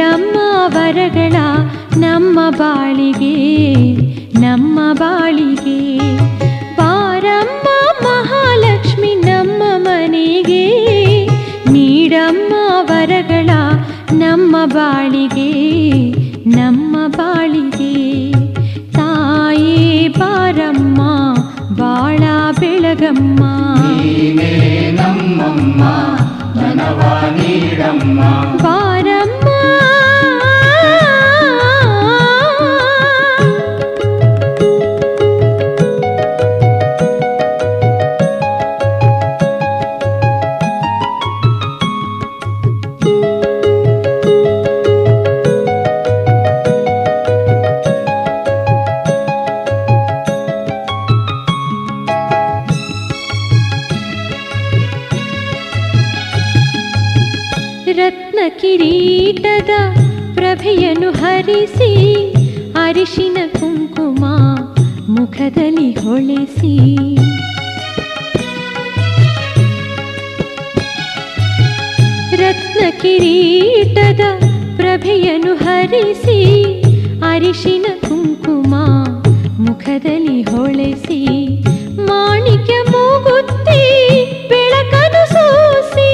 ನೀಡಮ್ಮ ವರಗಳ ನಮ್ಮ ಬಾಳಿಗೆ ನಮ್ಮ ಬಾಳಿಗೆ ಬಾರಮ್ಮ ಮಹಾಲಕ್ಷ್ಮಿ ನಮ್ಮ ಮನೆಗೆ ನೀಡಮ್ಮ ವರಗಳ ನಮ್ಮ ಬಾಳಿಗೆ ನಮ್ಮ ಬಾಳಿಗೆ ತಾಯೇ ಬಾರಮ್ಮ ಬಾಳ ಬೆಳಗಮ್ಮ ನೀನೇ ನಮ್ಮಮ್ಮ ಧನವ ನೀಡಮ್ಮ ಬಾರಮ್ಮ ರತ್ನ ಕಿರೀಟದ ಪ್ರಭೆಯನ್ನು ಹರಿಸಿ ಅರಿಶಿನ ಕುಂಕುಮ ಮುಖದಲ್ಲಿ ಹೊಳೆಸಿ ರತ್ನ ಕಿರೀಟದ ಪ್ರಭೆಯನ್ನು ಹರಿಸಿ ಅರಿಶಿನ ಕುಂಕುಮ ಮುಖದಲ್ಲಿ ಹೊಳೆಸಿ ಮಾಣಿಕ್ಯ ಮೂಗುತ್ತಿ ಬೆಳಕನು ಸೂಸಿ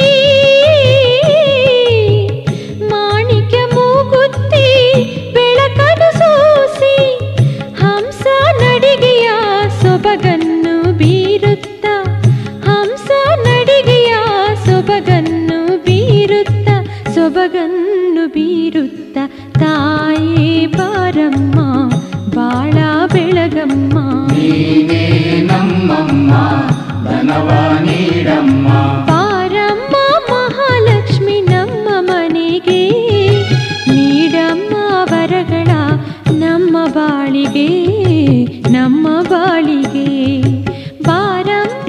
ಮಾಣಿಕ್ಯ ಮೂಗುತ್ತಿ ಬೆಳಕನು ಸೂಸಿ ಹಂಸ ನಡಿಗೆಯ ಸೊಬಗನ್ನು ಬೀರುತ್ತ ಹಂಸ ನಡಿಗೆಯ ಸೊಬಗನ್ನು ಬೀರುತ್ತ ಸೊಬಗನ್ನು ಬೀರುತ್ತ ತಾಯೇ ಬಾರಮ್ಮ ಬಾಳ ಬೆಳಗಮ್ಮ ನೀನೇ ನಮ್ಮಮ್ಮ ಧನವ ನೀಡಮ್ಮ ಬಾರಮ್ಮ ಮಹಾಲಕ್ಷ್ಮಿ ನಮ್ಮ ಮನೆಗೆ ನೀಡಮ್ಮ ವರಗಳ ನಮ್ಮ ಬಾಳಿಗೆ ನಮ್ಮ ಬಾಳಿಗೆ ಬಾರಮ್ಮ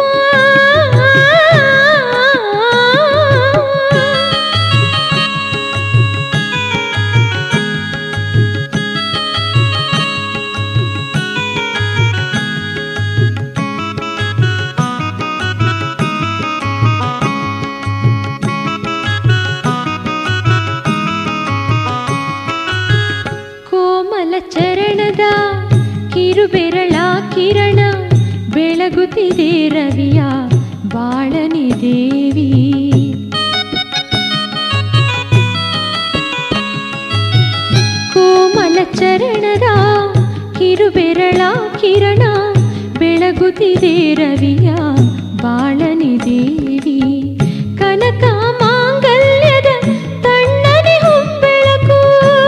ಕೋಮಲ ಚರಣದ ಕಿರುಬೆರಳ ಕಿರಣ ಬೆಳಗುತ್ತಿದೆ ರವಿಯ ಬಾಳನಿ ದೇವಿ ಕೋಮಲ ಚರಣದ ಕಿರುಬೆರಳ ಕಿರಣ ಬೆಳಗುತ್ತಿದೆ ರವಿಯ ಬಾಳನಿ ದೇವಿ ಕನಕ ಮಾಂಗಲ್ಯದ ತಣ್ಣನೆ ಹೊಂಬೆಳಕು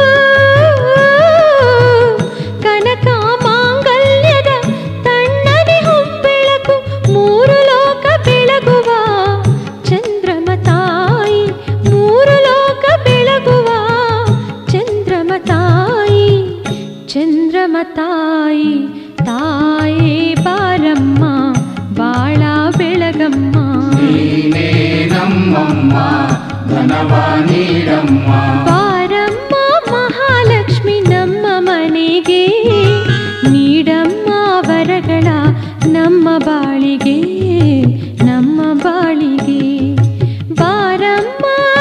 ಕನಕ ಮಾಂಗಲ್ಯದ ತಣ್ಣನೆ ಹೊಂಬೆಳಕು ಮೂರು ಲೋಕ ಬೆಳಗುವ ಚಂದ್ರಮ ತಾಯಿ ಮೂರು ಲೋಕ ಬೆಳಗುವ ಚಂದ್ರಮ ತಾಯಿ ಚಂದ್ರಮ ತಾಯಿ ತಾಯೇ ಬಾರಮ್ಮ ಬಾಳ ಬೆಳಗಮ್ಮ ನೀನೇ ನಮ್ಮಮ್ಮ ಧನವ ನೀಡಮ್ಮ ಬಾರಮ್ಮ ಮಹಾಲಕ್ಷ್ಮಿ ನಮ್ಮ ಮನೆಗೆ ನೀಡಮ್ಮ ವರಗಳ ನಮ್ಮ ಬಾಳಿಗೆ ನಮ್ಮ ಬಾಳಿಗೆ ಬಾರಮ್ಮ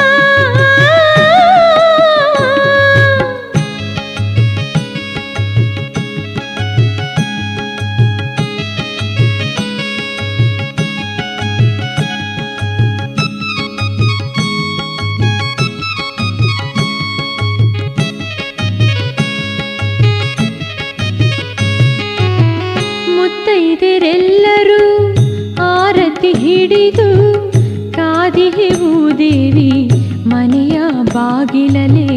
ಮುತ್ತೈದೆರೆಲ್ಲರೂ ಆರತಿ ಹಿಡಿದು ಕಾದಿಹೆವು ದೇವಿ ಮನೆಯ ಬಾಗಿಲಲೆ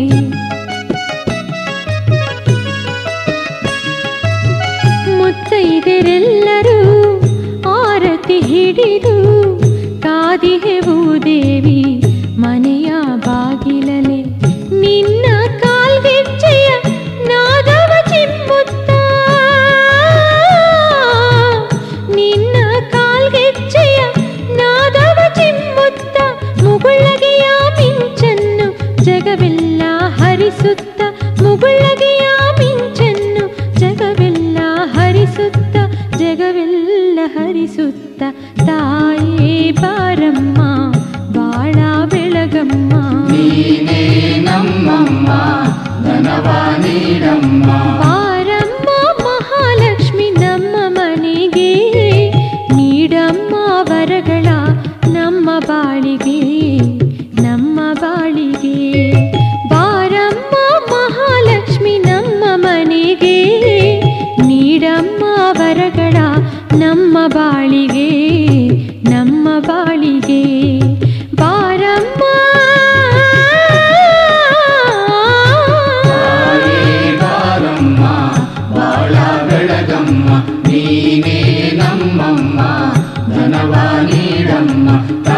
ಮುತ್ತೈದೆರೆಲ್ಲರೂ ಆರತಿ ಹಿಡಿದು ಕಾದಿಹೆವು ದೇವಿ ಮನೆಯ ಬಾಗಿಲಲೆ ನಿನ್ನ ಕಾಲ್ಗೆಜ್ಜೆಯ ನಾದವ ಚಿಮ್ಮುತ್ತ ನಿನ್ನ ಕಾಲ್ಗೆಜ್ಜೆಯ ನಾದವ ಚಿಮ್ಮುತ್ತ ಮುಗುಳ್ಳಗೆಯ ಮಿಂಚನ್ನು ಜಗವೆಲ್ಲ ಹರಿಸುತ್ತ ಮುಗುಳ್ಳಗೆಯ ಮಿಂಚನ್ನು ಜಗವೆಲ್ಲ ಹರಿಸುತ್ತ ಜಗವೆಲ್ಲ ಹರಿಸುತ್ತ ತಾಯೇ ಬಾರಮ್ಮ ಬಾಳ ಬೆಳಗ ಬೆಳಗಮ್ಮ ನೀನೇ ನಮ್ಮಮ್ಮ ಧನವ ನೀಡಮ್ಮ ಬಾರಮ್ಮ ಮಹಾಲಕ್ಷ್ಮಿ ನಮ್ಮ ಮನೆಗೆ ನೀಡಮ್ಮ ವರಗಳ ನಮ್ಮ ಬಾಳಿಗೆ ನಮ್ಮ ಬಾಳಿಗೆ ಬಾರಮ್ಮ ಮಹಾಲಕ್ಷ್ಮಿ ನಮ್ಮ ಮನೆಗೆ ನೀಡಮ್ಮ ವರಗಳ ನಮ್ಮ ಬಾಳಿಗೆ ನಮ್ಮ ಬಾಳಿಗೆ ಬಾರಮ್ಮ ತಾಯೇ ಬಾರಮ್ಮ ಬಾಳ ಬೆಳಗಮ್ಮ ನೀನೇ ನಮ್ಮಮ್ಮ ಧನವ ನೀಡಮ್ಮ